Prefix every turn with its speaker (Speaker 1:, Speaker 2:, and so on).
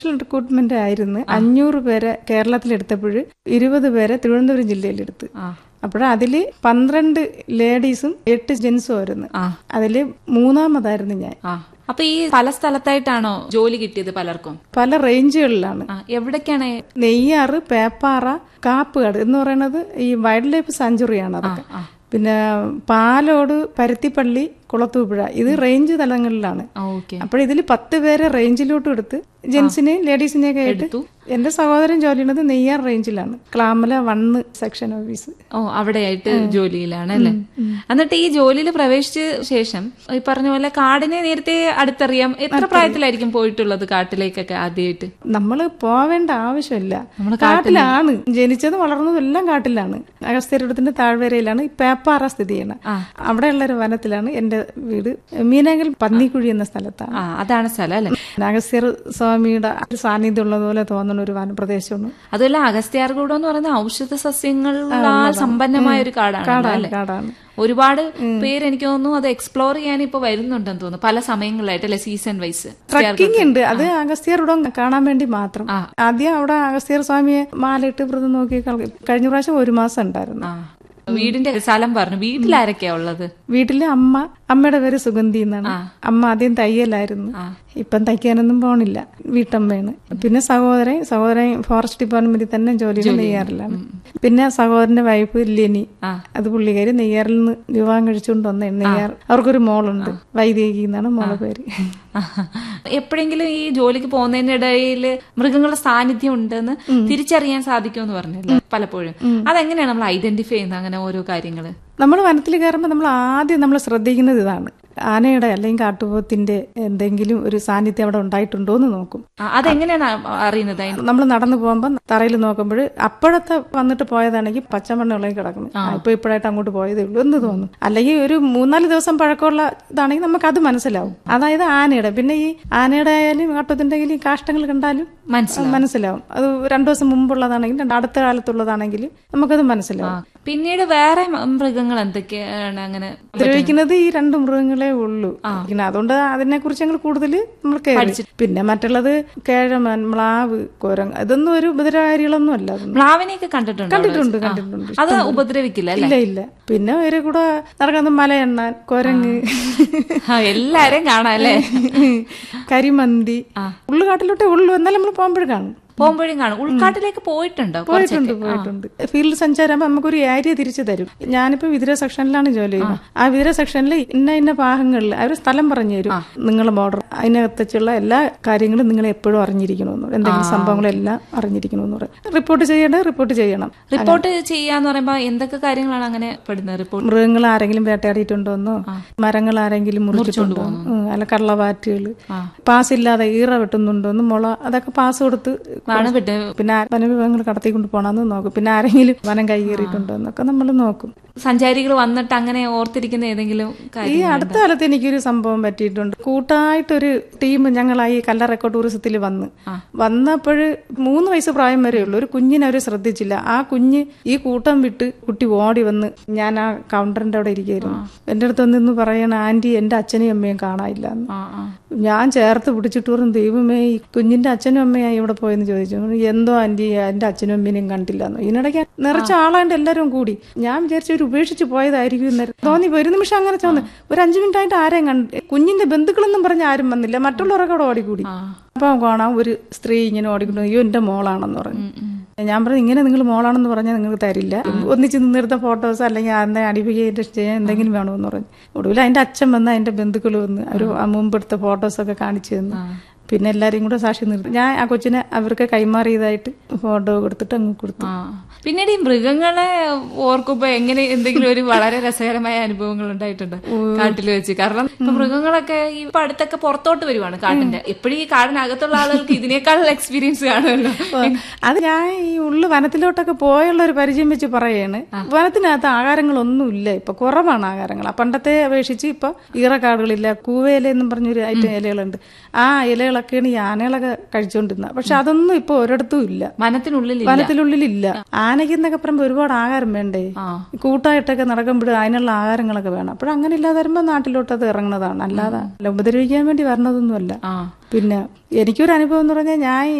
Speaker 1: Recruitment ആയിരുന്നു അഞ്ഞൂറ് പേരെ കേരളത്തിലെടുത്തപ്പോൾ ഇരുപത് പേരെ തിരുവനന്തപുരം ജില്ലയിലെടുത്ത്
Speaker 2: ആ
Speaker 1: അപ്പോൾ അതില് പന്ത്രണ്ട് ലേഡീസും എട്ട് ജെൻസും ആയിരുന്നു
Speaker 2: ആ
Speaker 1: അതില് മൂന്നാമതായിരുന്നു ഞാൻ
Speaker 2: ആ അപ്പൊ ഈ പല സ്ഥലത്തായിട്ടാണോ ജോലി കിട്ടിയത് പലർക്കും
Speaker 1: പല റേഞ്ചുകളിലാണ്
Speaker 2: ആ എവിടേക്കാണ്
Speaker 1: നെയ്യാറ് പേപ്പാറ കാപ്പുകാട് എന്ന് പറയുന്നത് ഈ വൈൽഡ് ലൈഫ് സാഞ്ചുറിയാണ് അതൊക്കെ
Speaker 2: ആ.
Speaker 1: പിന്നെ പാലോട് പരുത്തിപ്പള്ളി കുളത്തൂപ്പുഴ ഇത് റേഞ്ച് തലങ്ങളിലാണ്
Speaker 2: ഓക്കെ
Speaker 1: അപ്പോൾ ഇതിൽ പത്ത് പേരെ റേഞ്ചിലോട്ടും എടുത്ത് ജെൻസിനെയും ലേഡീസിനെയൊക്കെ ആയിട്ട്
Speaker 2: എടുത്തു.
Speaker 1: എന്റെ സഹോദരൻ ജോലി ചെയ്യുന്നത് നെയ്യാർ റേഞ്ചിലാണ് ക്ലാമല വണ്ണ് സെക്ഷൻ ഓഫീസ്
Speaker 2: ഓ അവിടെയായിട്ട് ജോലിയിലാണ് അല്ലേ എന്നിട്ട് ഈ ജോലിയിൽ പ്രവേശിച്ച ശേഷം ഈ പറഞ്ഞ പോലെ കാടിനെ നേരത്തെ അടുത്തറിയാം എത്ര പ്രായത്തിലായിരിക്കും പോയിട്ടുള്ളത് കാട്ടിലേക്കൊക്കെ ആദ്യമായിട്ട്
Speaker 1: നമ്മൾ പോവേണ്ട ആവശ്യമില്ല
Speaker 2: നമ്മള്
Speaker 1: കാട്ടിലാണ് ജനിച്ചതും വളർന്നതും എല്ലാം കാട്ടിലാണ് അഗസ്ത്യരുടെ താഴ്വരയിലാണ് ഈ പേപ്പാറ സ്ഥിതി ചെയ്യണത്
Speaker 2: ആ.
Speaker 1: അവിടെയുള്ള ഒരു വനത്തിലാണ് എന്റെ വീട് മീനങ്കൽ പന്നിക്കുഴി എന്ന സ്ഥലത്താണ്
Speaker 2: ആ അതാണ് സ്ഥലം അല്ലേ
Speaker 1: അഗസ്ത്യർ സ്വാമിയുടെ ഒരു സാന്നിധ്യം ഉള്ളതുപോലെ തോന്നുന്ന ഒരു വനപ്രദേശമാണ്
Speaker 2: അതുമല്ല അഗസ്ത്യാർകൂടം എന്ന് പറയുന്ന ഔഷധ സസ്യങ്ങളാൽ സമ്പന്നമായ ഒരു കാടാണ്
Speaker 1: കാടാണ്
Speaker 2: അല്ലേ
Speaker 1: കാടാണ്
Speaker 2: ഒരുപാട് പേര് എനിക്ക് തോന്നുന്നു അത് എക്സ്പ്ലോർ ചെയ്യാൻ ഇപ്പൊ വരുന്നുണ്ടെന്ന് തോന്നുന്നു പല സമയങ്ങളിലായിട്ട് അല്ലെ സീസൺ വൈസ്
Speaker 1: ട്രക്കിംഗ് ഉണ്ട് അത് അഗസ്ത്യറുടം കാണാൻ വേണ്ടി മാത്രം
Speaker 2: ആ.
Speaker 1: ആദ്യം അവിടെ അഗസ്ത്യർ സ്വാമിയെ മാലയിട്ട് വ്രതം നോക്കി കള- കഴിഞ്ഞ പ്രാവശ്യം ഒരു മാസം ഉണ്ടായിരുന്നു
Speaker 2: ആ വീടിന്റെ സ്ഥലം പറഞ്ഞു വീട്ടിലാരൊക്കെയാ ഉള്ളത്
Speaker 1: വീട്ടിലെ അമ്മ അമ്മയുടെ പേര് സുഗന്ധി എന്നാണ് അമ്മ ആദ്യം തയ്യലായിരുന്നു ഇപ്പം തയ്ക്കാനൊന്നും പോണില്ല വീട്ടമ്മയാണ് പിന്നെ സഹോദരൻ സഹോദരൻ ഫോറസ്റ്റ് ഡിപ്പാർട്ട്മെന്റിൽ തന്നെ ജോലി നെയ്യാറിലാണ് പിന്നെ സഹോദരന്റെ വൈഫ് ലിനി
Speaker 2: ആ.
Speaker 1: അത് പുള്ളിക്കാരി നെയ്യാറിൽ നിന്ന് വിവാഹം കഴിച്ചുകൊണ്ട് വന്ന നെയ്യാർ അവർക്കൊരു മോളുണ്ട് വൈദേഹി എന്നാണ് മോളെ പേര്
Speaker 2: എപ്പോഴെങ്കിലും ഈ ജോലിക്ക് പോകുന്നതിനിടയിൽ മൃഗങ്ങളുടെ സാന്നിധ്യം ഉണ്ടെന്ന് തിരിച്ചറിയാൻ സാധിക്കുമെന്ന് പറഞ്ഞല്ലോ പലപ്പോഴും അതെങ്ങനെയാണ് നമ്മൾ ഐഡന്റിഫൈ ചെയ്യുന്നത് അങ്ങനെ ഓരോ കാര്യങ്ങള്
Speaker 1: നമ്മൾ വനത്തിൽ കയറുമ്പോൾ നമ്മൾ ആദ്യം നമ്മൾ ശ്രദ്ധിക്കുന്നത് ഇതാണ് ആനയുടെ അല്ലെങ്കിൽ കാട്ടുപോത്തിന്റെ എന്തെങ്കിലും ഒരു സാന്നിധ്യം അവിടെ ഉണ്ടായിട്ടുണ്ടോ എന്ന് നോക്കും
Speaker 2: ആ, അതെങ്ങനെയാണ് അ- അറിയുന്നത് അതിന്റെ
Speaker 1: നമ്മൾ നടന്നു പോകുമ്പോൾ തറയിൽ നോക്കുമ്പോൾ അപ്പോഴത്തെ വന്നിട്ട് പോയതാണെങ്കിൽ പച്ചമണ്ണ ഇളകി കിടക്കുന്നത് ആ, ഇപ്പൊ ഇപ്പോഴായിട്ട് അങ്ങോട്ട് പോയതേ ഉള്ളൂ എന്ന് തോന്നും അല്ലെങ്കിൽ ഒരു മൂന്നാല് ദിവസം പഴക്കമുള്ള ഇതാണെങ്കിൽ നമുക്ക് അത് മനസ്സിലാവും അതായത് ആനയുടെ പിന്നെ ഈ ആനയുടെ ആയാലും കാട്ടത്തിന്റെ ആയാലും ഈ കാഷ്ടങ്ങൾ കണ്ടാലും
Speaker 2: മനസ്സിലാവും
Speaker 1: മനസ്സിലാവും അത് രണ്ടു ദിവസം മുമ്പുള്ളതാണെങ്കിൽ രണ്ട് അടുത്ത കാലത്തുള്ളതാണെങ്കിൽ നമുക്കത് മനസ്സിലാവും
Speaker 2: പിന്നീട് വേറെ മ- മൃഗങ്ങൾ എന്തൊക്കെയാണ് അങ്ങനെ
Speaker 1: ഉപദ്രവിക്കുന്നത് ഈ രണ്ട് മൃഗങ്ങളെ ഉള്ളൂ പിന്നെ അതുകൊണ്ട് അതിനെ കുറിച്ച് ഞങ്ങൾ കൂടുതൽ നമ്മൾ കേറി പിന്നെ മറ്റുള്ളത് കേഴമൻ മ്ലാവ് കുരങ്ങ് ഇതൊന്നും ഒരു ഉപദ്രവകാരികളൊന്നും അല്ല അതൊന്നും.
Speaker 2: മ്ലാവിനെയൊക്കെ കണ്ടിട്ടുണ്ടോ അവിടെ?
Speaker 1: കണ്ടിട്ടുണ്ട്
Speaker 2: ആ.
Speaker 1: കണ്ടിട്ടുണ്ട്
Speaker 2: അത് ഉപദ്രവിക്കില്ല അല്ലെ
Speaker 1: ഇല്ല ഇല്ല പിന്നെ ഒരു കൂടെ നടക്കുന്നത് മലയെണ്ണാൻ കുരങ്ങ്
Speaker 2: എല്ലാരെയും കാണാം അല്ലേ
Speaker 1: കരിമന്തി ഉള്ളുകാട്ടിലോട്ടേ ഉള്ളൂ എന്നാലും നമ്മൾ പോകുമ്പോഴും കാണും
Speaker 2: പോകുമ്പോഴും കാണും ഉൾക്കാട്ടിലേക്ക് പോയിട്ടുണ്ടോ
Speaker 1: പോയിട്ടുണ്ട് പോയിട്ടുണ്ട് ഫീൽഡ് സഞ്ചാരം നമുക്കൊരു ഏരിയ തിരിച്ചു തരും ഞാനിപ്പോ വിതിര സെക്ഷനിലാണ് ജോലി ചെയ്യുന്നത് ആ വിതിര സെക്ഷനിൽ ഇന്ന ഇന്ന ഭാഗങ്ങളിൽ അവർ സ്ഥലം പറഞ്ഞു തരും നിങ്ങളെ ബോർഡർ അതിനകത്തുള്ള എല്ലാ കാര്യങ്ങളും നിങ്ങൾ എപ്പോഴും അറിഞ്ഞിരിക്കണമെന്ന് പറയും. എന്തെങ്കിലും സംഭവങ്ങളെല്ലാം അറിഞ്ഞിരിക്കണമെന്ന് പറയും റിപ്പോർട്ട് ചെയ്യേണ്ടത് റിപ്പോർട്ട് ചെയ്യണം
Speaker 2: റിപ്പോർട്ട് ചെയ്യാന്ന് പറയുമ്പോ എന്തൊക്കെ കാര്യങ്ങളാണ് അങ്ങനെ പെടുന്നത് റിപ്പോർട്ട്
Speaker 1: മൃഗങ്ങൾ ആരെങ്കിലും വേട്ടയാടിയിട്ടുണ്ടോന്നോ മരങ്ങൾ ആരെങ്കിലും മുറിച്ചിട്ടുണ്ടോ ഉം, അല്ല കള്ളവാറ്റുകൾ പാസ് ഇല്ലാതെ ഈറ വെട്ടുന്നുണ്ടോന്ന് മുള അതൊക്കെ പാസ് കൊടുത്ത്
Speaker 2: ആണ് വിട്ട്
Speaker 1: പിന്നെ ആ വനവിഭവങ്ങൾ കടത്തിക്കൊണ്ട് പോകണമെന്ന് നോക്കും പിന്നെ ആരെങ്കിലും വനം കൈകേറിയിട്ടുണ്ടോ എന്നൊക്കെ നമ്മൾ നോക്കും
Speaker 2: സഞ്ചാരികൾ വന്നിട്ട് അങ്ങനെ ഓർത്തിരിക്കുന്ന ഏതെങ്കിലും
Speaker 1: ഈ
Speaker 2: കാര്യം
Speaker 1: അടുത്ത കാലത്ത് എനിക്കൊരു സംഭവം പറ്റിയിട്ടുണ്ട് കൂട്ടായിട്ടൊരു ടീം ഞങ്ങളായി കല്ലറ എക്കോ ടൂറിസത്തിൽ വന്ന് വന്നപ്പോൾ മൂന്ന് വയസ്സ് പ്രായം വരെ ഉള്ളൂ ഒരു കുഞ്ഞിനെ അവർ ശ്രദ്ധിച്ചില്ല ആ കുഞ്ഞ് ഈ കൂട്ടം വിട്ട് കുട്ടി ഓടി വന്ന് ഞാൻ ആ കൗണ്ടറിന്റെ അവിടെ ഇരിക്കുകയായിരുന്നു എന്റെ അടുത്ത് വന്നിന്ന് പറയണ ആന്റി എന്റെ അച്ഛനെയും അമ്മയും കാണാനില്ല എന്ന്
Speaker 2: ആ ആ
Speaker 1: ഞാൻ ചേർത്ത് പിടിച്ചിട്ട് പറഞ്ഞു ദൈവമേ ഈ കുഞ്ഞിന്റെ അച്ഛനും അമ്മയായി ഇവിടെ പോയെന്ന് ചോദിച്ചു പറഞ്ഞു, എന്തോ ആന്റി എന്റെ അച്ഛനും അമ്മേനെയും കണ്ടില്ല എന്ന് ഇതിനിടയ്ക്ക് നിറച്ച ആളാണ്ട് എല്ലാവരും കൂടി ഞാൻ വിചാരിച്ചു ഒരു ഉപേക്ഷിച്ച് പോയതായിരിക്കും എന്നേരം തോന്നി ഒരു നിമിഷം അങ്ങനെ തോന്നി ഒരു അഞ്ചു മിനിറ്റ് ആയിട്ട് ആരെയും കണ്ട് കുഞ്ഞിന്റെ ബന്ധുക്കളെന്നും പറഞ്ഞ് ആരും വന്നില്ല മറ്റുള്ളവരൊക്കെ അവിടെ ഓടിക്കൂടി അപ്പൊ കാണാം ഒരു സ്ത്രീ ഇങ്ങനെ ഓടിക്കൊണ്ട് അയ്യോ എന്റെ മോളാണെന്ന് പറഞ്ഞു ഞാൻ പറഞ്ഞു ഇങ്ങനെ നിങ്ങൾ മോളാണെന്ന് പറഞ്ഞാൽ നിങ്ങൾക്ക് തരില്ല ഒന്നിച്ച് നിന്നെടുത്ത ഫോട്ടോസ് അല്ലെങ്കിൽ അതിനെ അടിപ്പിക്കുക ചെയ്യാൻ എന്തെങ്കിലും വേണമെന്ന് പറഞ്ഞു ഒടുവിൽ അതിന്റെ അച്ഛൻ വന്ന് അതിന്റെ ബന്ധുക്കൾ വന്ന് ഒരു മുമ്പെടുത്ത ഫോട്ടോസ് ഒക്കെ കാണിച്ചു തന്നു പിന്നെ എല്ലാരെയും കൂടെ സാക്ഷി നിർത്തി ഞാൻ ആ കൊച്ചിനെ അവർക്ക് കൈമാറിയതായിട്ട് ഫോട്ടോ കൊടുത്തിട്ട് അങ്ങ് കൊടുത്തു
Speaker 2: ആ പിന്നീട് ഈ മൃഗങ്ങളെ ഓർക്കുമ്പോ എങ്ങനെ എന്തെങ്കിലും ഒരു വളരെ രസകരമായ അനുഭവങ്ങൾ ഉണ്ടായിട്ടുണ്ട് കാട്ടിൽ വെച്ച് കാരണം ഇപ്പൊ മൃഗങ്ങളൊക്കെ ഈ ഇപ്പൊ അടുത്തൊക്കെ പുറത്തോട്ട് വരുവാണ് കാട്ടിന്റെ എപ്പോഴും ഈ കാടിനകത്തുള്ള ആളുകൾക്ക് ഇതിനേക്കാൾ എക്സ്പീരിയൻസ് കാണുമല്ലോ
Speaker 1: അത് ഞാൻ ഈ ഉള്ളു വനത്തിലോട്ടൊക്കെ പോയുള്ള ഒരു പരിചയം വെച്ച് പറയാണ് വനത്തിനകത്ത് ആഹാരങ്ങളൊന്നും ഇല്ല ഇപ്പൊ കുറവാണ് ആഹാരങ്ങൾ ആ പണ്ടത്തെ അപേക്ഷിച്ച് ഇപ്പൊ ഈറക്കാടുകളില്ല കൂവയില എന്നും പറഞ്ഞൊരു ഐറ്റം ഇലകളുണ്ട് ആ ഇലകളൊക്കെ ഇലയൊക്കെയാണ് ഈ ആനകളൊക്കെ കഴിച്ചുകൊണ്ടിരുന്നത് പക്ഷെ അതൊന്നും ഇപ്പൊ ഒരിടത്തും ഇല്ല
Speaker 2: വനത്തിനുള്ളിൽ
Speaker 1: വനത്തിനുള്ളിലില്ല ആനയ്ക്ക് എന്നൊക്കെ പറയുമ്പോൾ ഒരുപാട് ആഹാരം വേണ്ടേ
Speaker 2: ആ
Speaker 1: കൂട്ടായിട്ടൊക്കെ നടക്കുമ്പോൾ അതിനുള്ള ആഹാരങ്ങളൊക്കെ വേണം അപ്പോൾ അങ്ങനെ ഇല്ലാതെ വരുമ്പോൾ നാട്ടിലോട്ട് അത് ഇറങ്ങുന്നതാണ് അല്ലാതെ അല്ല ഉപദ്രവിക്കാൻ വേണ്ടി വരണതൊന്നുമല്ല
Speaker 2: ആ
Speaker 1: പിന്നെ എനിക്കൊരു അനുഭവം എന്ന് പറഞ്ഞാൽ ഞാൻ